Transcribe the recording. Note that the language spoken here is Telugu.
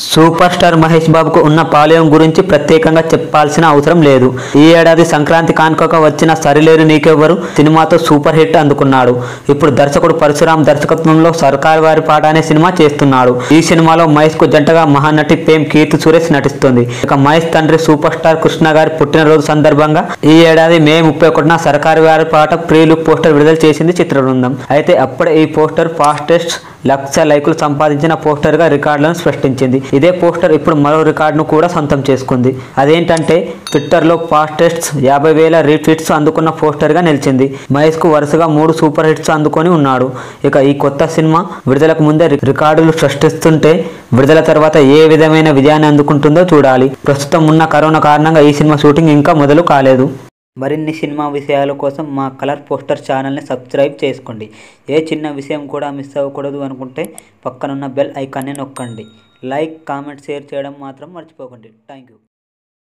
సూపర్ స్టార్ మహేష్ బాబుకు ఉన్న పాలయం గురించి ప్రత్యేకంగా చెప్పాల్సిన అవసరం లేదు ఈ ఏడాది సంక్రాంతి కానుకగా వచ్చిన సరిలేరు నీకెవ్వరు సినిమాతో సూపర్ హిట్ అందుకున్నాడు ఇప్పుడు దర్శకుడు పరశురాం దర్శకత్వంలో సర్కార్ వారి పాట అనే సినిమా చేస్తున్నాడు ఈ సినిమాలో మహేష్ కు జంటగా మహానటి పేమ్ కీర్తి సురేష్ నటిస్తుంది ఇక మహేష్ తండ్రి సూపర్ స్టార్ కృష్ణ గారి పుట్టినరోజు సందర్భంగా ఈ ఏడాది మే ముప్పై ఒకటిన సర్కార్ వారి పాట ప్రీ లుక్ పోస్టర్ విడుదల చేసింది చిత్ర బృందం అయితే అప్పుడే ఈ పోస్టర్ ఫాస్టెస్ట్ లక్ష లైకులు సంపాదించిన పోస్టర్ గా రికార్డులను సృష్టించింది ఇదే పోస్టర్ ఇప్పుడు మరో రికార్డును కూడా సొంతం చేసుకుంది అదేంటంటే ట్విట్టర్ లో ఫాస్టెస్ట్ యాభై వేల రీట్వీట్స్ అందుకున్న పోస్టర్ గా నిలిచింది మహేష్ కు వరుసగా మూడు సూపర్ హిట్స్ అందుకొని ఉన్నాడు ఇక ఈ కొత్త సినిమా విడుదలకు ముందే రి- రికార్డులు సృష్టిస్తుంటే విడుదల తర్వాత ఏ విధమైన విజయాన్ని అందుకుంటుందో చూడాలి ప్రస్తుతం ఉన్న కరోనా కారణంగా ఈ సినిమా షూటింగ్ ఇంకా మొదలు కాలేదు మరిన్ని సినిమా విషయాల కోసం మా కలర్ పోస్టర్ ఛానల్ని సబ్స్క్రైబ్ చేసుకోండి ఏ చిన్న విషయం కూడా మిస్ అవ్వకూడదు అనుకుంటే పక్కనున్న బెల్ ఐకాన్ని నొక్కండి లైక్ కామెంట్ షేర్ చేయడం మాత్రం మర్చిపోకండి థ్యాంక్ యూ